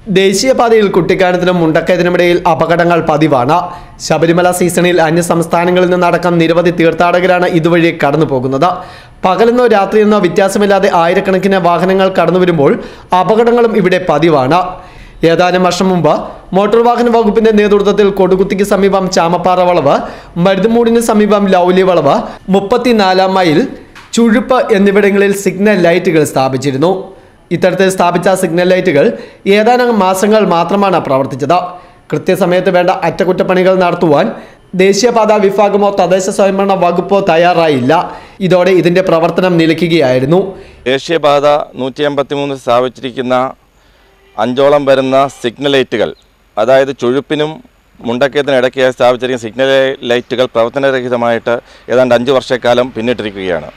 ദേശീയപാതയിൽ കുട്ടിക്കാനത്തിനും മുണ്ടക്കയത്തിനുമിടയിൽ അപകടങ്ങൾ പതിവാണ് ശബരിമല സീസണിൽ അന്യ സംസ്ഥാനങ്ങളിൽ നിന്നടക്കം നിരവധി തീർത്ഥാടകരാണ് ഇതുവഴി കടന്നു പോകുന്നത് പകലെന്നോ രാത്രിയെന്നോ വ്യത്യാസമില്ലാതെ ആയിരക്കണക്കിന് വാഹനങ്ങൾ കടന്നു വരുമ്പോൾ അപകടങ്ങളും ഇവിടെ പതിവാണ് ഏതാനും വർഷം മുമ്പ് മോട്ടോർ വാഹന വകുപ്പിന്റെ നേതൃത്വത്തിൽ കൊടുകുത്തിക്ക് സമീപം ചാമപ്പാറ വളവ് മരുതുമൂടിന് സമീപം ലൗലി വളവ് മുപ്പത്തിനാലാം മൈൽ ചുഴുപ്പ് എന്നിവിടങ്ങളിൽ സിഗ്നൽ ലൈറ്റുകൾ സ്ഥാപിച്ചിരുന്നു ഇത്തരത്തിൽ സ്ഥാപിച്ച സിഗ്നൽ ലൈറ്റുകൾ ഏതാനും മാസങ്ങൾ മാത്രമാണ് പ്രവർത്തിച്ചത് കൃത്യസമയത്ത് വേണ്ട അറ്റകുറ്റപ്പണികൾ നടത്തുവാൻ ദേശീയപാത വിഭാഗമോ തദ്ദേശ സ്വയംഭരണ വകുപ്പോ തയ്യാറായില്ല ഇതോടെ ഇതിന്റെ പ്രവർത്തനം നിലയ്ക്കുകയായിരുന്നു ദേശീയപാത നൂറ്റി എൺപത്തി മൂന്ന് സ്ഥാപിച്ചിരിക്കുന്ന അഞ്ചോളം വരുന്ന സിഗ്നൽ ലൈറ്റുകൾ അതായത് ചുഴുപ്പിനും മുണ്ടക്കയത്തിനും ഇടയ്ക്കായി സ്ഥാപിച്ചിരിക്കുന്ന സിഗ്നൽ ലൈറ്റുകൾ പ്രവർത്തനരഹിതമായിട്ട് ഏതാണ്ട് അഞ്ച് വർഷക്കാലം പിന്നിട്ടിരിക്കുകയാണ്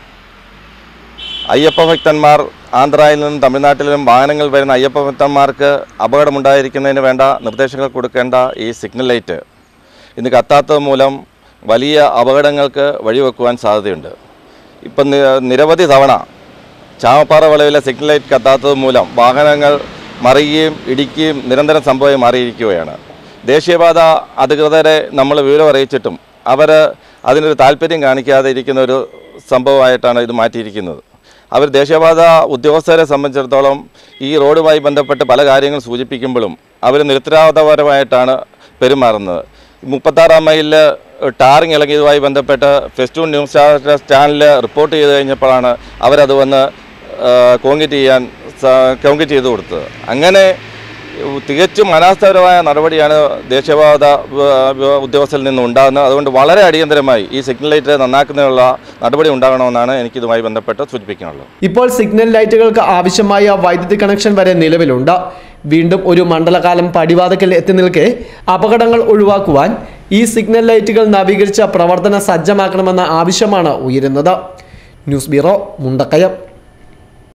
അയ്യപ്പ ഭക്തന്മാർ ആന്ധ്രയിൽ നിന്നും തമിഴ്നാട്ടിൽ നിന്നും വാഹനങ്ങൾ വരുന്ന അയ്യപ്പ ഭക്തന്മാർക്ക് അപകടമുണ്ടായിരിക്കുന്നതിന് വേണ്ട നിർദ്ദേശങ്ങൾ കൊടുക്കേണ്ട ഈ സിഗ്നൽ ലൈറ്റ് ഇന്ന് കത്താത്തത് മൂലം വലിയ അപകടങ്ങൾക്ക് വഴിവെക്കുവാൻ സാധ്യതയുണ്ട് ഇപ്പം നി- നിരവധി തവണ ചാമപ്പാറ വളവിലെ സിഗ്നൽ ലൈറ്റ് കത്താത്തത് മൂലം വാഹനങ്ങൾ മറിയുകയും ഇടിക്കുകയും നിരന്തരം സംഭവമായി മാറിയിരിക്കുകയാണ് ദേശീയപാത അധികൃതരെ നമ്മൾ വിവരം അറിയിച്ചിട്ടും അവർ അതിനൊരു താല്പര്യം കാണിക്കാതെ ഇരിക്കുന്ന ഒരു സംഭവമായിട്ടാണ് ഇത് മാറ്റിയിരിക്കുന്നത് അവർ ദേശീയപാത ഉദ്യോഗസ്ഥരെ സംബന്ധിച്ചിടത്തോളം ഈ റോഡുമായി ബന്ധപ്പെട്ട് പല കാര്യങ്ങൾ സൂചിപ്പിക്കുമ്പോഴും അവർ നിരുത്തരവാദപരമായിട്ടാണ് പെരുമാറുന്നത് മുപ്പത്താറാം മൈലിൽ ടാറിങ് ഇളകിയതുമായി ബന്ധപ്പെട്ട് ഫെസ്റ്റൂൺ ന്യൂസ് ചാനൽ ചാനലിൽ റിപ്പോർട്ട് ചെയ്ത് കഴിഞ്ഞപ്പോഴാണ് അവരത് വന്ന് കോൺക്രീറ്റ് ചെയ്യാൻ കോൺക്രീറ്റ് ചെയ്ത് കൊടുത്തത് അങ്ങനെ തികച്ചും അനാസ്ഥപരമായ നടപടിയാണ് ദേശീയപാത വ- ഉദ്യോഗസ്ഥരിൽ നിന്ന് ഉണ്ടാകുന്നത് അതുകൊണ്ട് വളരെ അടിയന്തരമായി ഈ സിഗ്നൽ ലൈറ്റ് നന്നാക്കുന്നതിനുള്ള നടപടി ഉണ്ടാകണമെന്നാണ് എനിക്കിതുമായി ബന്ധപ്പെട്ട് സൂചിപ്പിക്കാനുള്ളത് ഇപ്പോൾ സിഗ്നൽ ലൈറ്റുകൾക്ക് ആവശ്യമായ വൈദ്യുതി കണക്ഷൻ വരെ നിലവിലുണ്ട് വീണ്ടും ഒരു മണ്ഡലകാലം പടിവാതക്കൽ എത്തി നിൽക്കെ അപകടങ്ങൾ ഒഴിവാക്കുവാൻ ഈ സിഗ്നൽ ലൈറ്റുകൾ നവീകരിച്ച പ്രവർത്തന സജ്ജമാക്കണമെന്ന ആവശ്യമാണ് ഉയരുന്നത് ന്യൂസ് ബ്യൂറോ മുണ്ടക്കയം